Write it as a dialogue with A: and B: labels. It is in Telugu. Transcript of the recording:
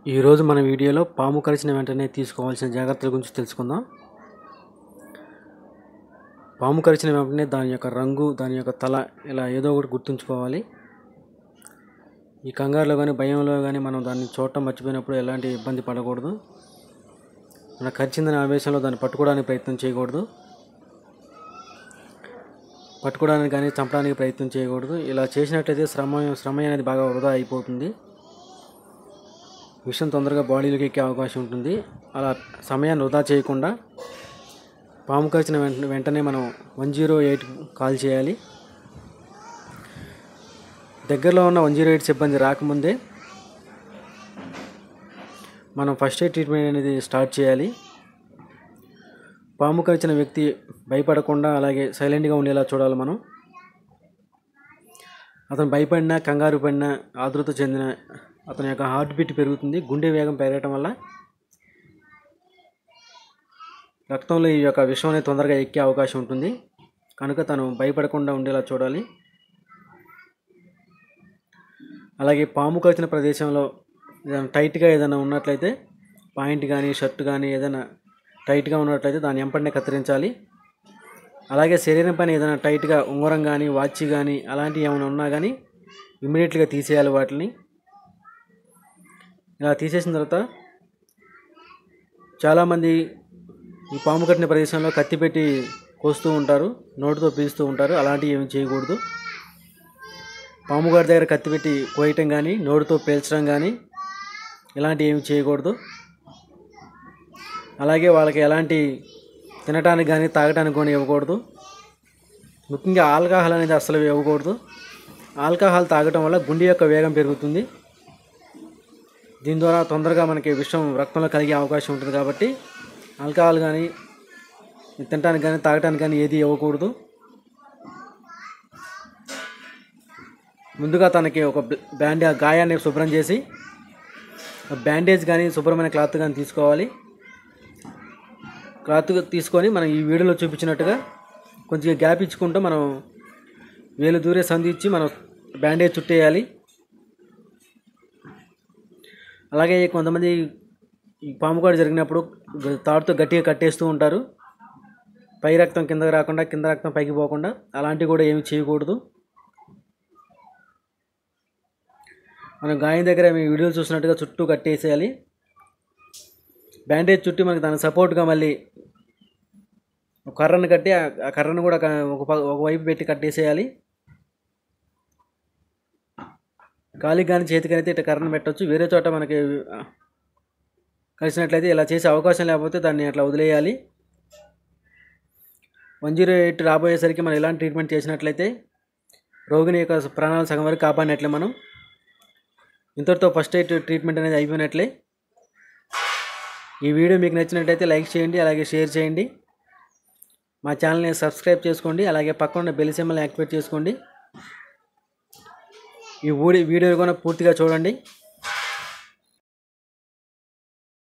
A: ఈరోజు మన వీడియోలో పాము కరిచిన వెంటనే తీసుకోవాల్సిన జాగ్రత్తల గురించి తెలుసుకుందాం పాము కరిచిన వెంటనే దాని యొక్క రంగు దాని యొక్క తల ఇలా ఏదో ఒకటి గుర్తుంచుకోవాలి ఈ కంగారులో కానీ భయంలో కానీ మనం దాన్ని చూడటం మర్చిపోయినప్పుడు ఎలాంటి ఇబ్బంది పడకూడదు మన కరిచిందని ఆవేశంలో దాన్ని పట్టుకోవడానికి ప్రయత్నం చేయకూడదు పట్టుకోవడానికి కానీ చంపడానికి ప్రయత్నం చేయకూడదు ఇలా చేసినట్లయితే శ్రమ శ్రమ అనేది బాగా వృధా అయిపోతుంది విషం తొందరగా బాడీలోకి ఎక్కే అవకాశం ఉంటుంది అలా సమయాన్ని వృధా చేయకుండా పాము కరిచిన వెంటనే వెంటనే మనం వన్ జీరో ఎయిట్ కాల్ చేయాలి దగ్గరలో ఉన్న వన్ జీరో ఎయిట్ సిబ్బంది రాకముందే మనం ఫస్ట్ ఎయిడ్ ట్రీట్మెంట్ అనేది స్టార్ట్ చేయాలి పాము కరిచిన వ్యక్తి భయపడకుండా అలాగే సైలెంట్గా ఉండేలా చూడాలి మనం అతను భయపడినా కంగారు పడినా ఆతృత చెందిన అతని యొక్క హార్ట్ బీట్ పెరుగుతుంది గుండె వేగం పెరగటం వల్ల రక్తంలో ఈ యొక్క విషం అనేది తొందరగా ఎక్కే అవకాశం ఉంటుంది కనుక తను భయపడకుండా ఉండేలా చూడాలి అలాగే పాము కరిచిన ప్రదేశంలో ఏదైనా టైట్గా ఏదైనా ఉన్నట్లయితే పాయింట్ కానీ షర్ట్ కానీ ఏదైనా టైట్గా ఉన్నట్లయితే దాన్ని ఎంపటినే కత్తిరించాలి అలాగే శరీరం పైన ఏదైనా టైట్గా ఉంగరం కానీ వాచ్ కానీ అలాంటివి ఏమైనా ఉన్నా కానీ ఇమ్మీడియట్గా తీసేయాలి వాటిని ఇలా తీసేసిన తర్వాత చాలామంది ఈ పాము కట్టిన ప్రదేశంలో కత్తి పెట్టి కోస్తూ ఉంటారు నోటితో పీలుస్తూ ఉంటారు అలాంటివి ఏమి చేయకూడదు పాము గారి దగ్గర కత్తి పెట్టి కోయటం కానీ నోటితో పేల్చడం కానీ ఇలాంటివి ఏమి చేయకూడదు అలాగే వాళ్ళకి ఎలాంటి తినటానికి కానీ తాగటానికి కానీ ఇవ్వకూడదు ముఖ్యంగా ఆల్కహాల్ అనేది అస్సలు ఇవ్వకూడదు ఆల్కహాల్ తాగటం వల్ల గుండె యొక్క వేగం పెరుగుతుంది దీని ద్వారా తొందరగా మనకి విషం రక్తంలో కలిగే అవకాశం ఉంటుంది కాబట్టి ఆల్కహాల్ కానీ తినటానికి కానీ తాగటానికి కానీ ఏది ఇవ్వకూడదు ముందుగా తనకి ఒక బ్యాండే గాయాన్ని శుభ్రం చేసి బ్యాండేజ్ కానీ శుభ్రమైన క్లాత్ కానీ తీసుకోవాలి క్లాత్ తీసుకొని మనం ఈ వీడియోలో చూపించినట్టుగా కొంచెం గ్యాప్ ఇచ్చుకుంటూ మనం వేలు దూరే సంధి ఇచ్చి మనం బ్యాండేజ్ చుట్టేయాలి అలాగే కొంతమంది ఈ పాము కాడు జరిగినప్పుడు గ- తాడుతో గట్టిగా కట్టేస్తూ ఉంటారు పై రక్తం కిందకి రాకుండా కింద రక్తం పైకి పోకుండా అలాంటివి కూడా ఏమి చేయకూడదు మనం గాయం దగ్గర మీ వీడియోలు చూసినట్టుగా చుట్టూ కట్టేసేయాలి బ్యాండేజ్ చుట్టి మనకి దాని సపోర్ట్గా మళ్ళీ ఒక కర్రను కట్టి ఆ ఆ కర్రను కూడా క- ఒక ప- ఒకవైపు పెట్టి కట్టేసేయాలి కాలికి కానీ చేతికి అయితే ఇట్లా కర్రను పెట్టవచ్చు వేరే చోట మనకి ఆ, కలిసినట్లయితే ఇలా చేసే అవకాశం లేకపోతే దాన్ని అట్లా వదిలేయాలి వన్ జీరో ఎయిట్ రాబోయేసరికి మనం ఎలాంటి ట్రీట్మెంట్ చేసినట్లయితే రోగిని యొక్క ప్రాణాలు సగం వరకు కాపాడినట్లే మనం ఇంతటితో ఫస్ట్ ఎయిడ్ ట్రీట్మెంట్ అనేది అయిపోయినట్లే ఈ వీడియో మీకు నచ్చినట్లయితే లైక్ చేయండి అలాగే షేర్ చేయండి మా ఛానల్ని సబ్స్క్రైబ్ చేసుకోండి అలాగే పక్కన ఉన్న బెల్ సింబల్ని యాక్టివేట్ చేసుకోండి ఈ ఊడి వీడియో కూడా పూర్తిగా చూడండి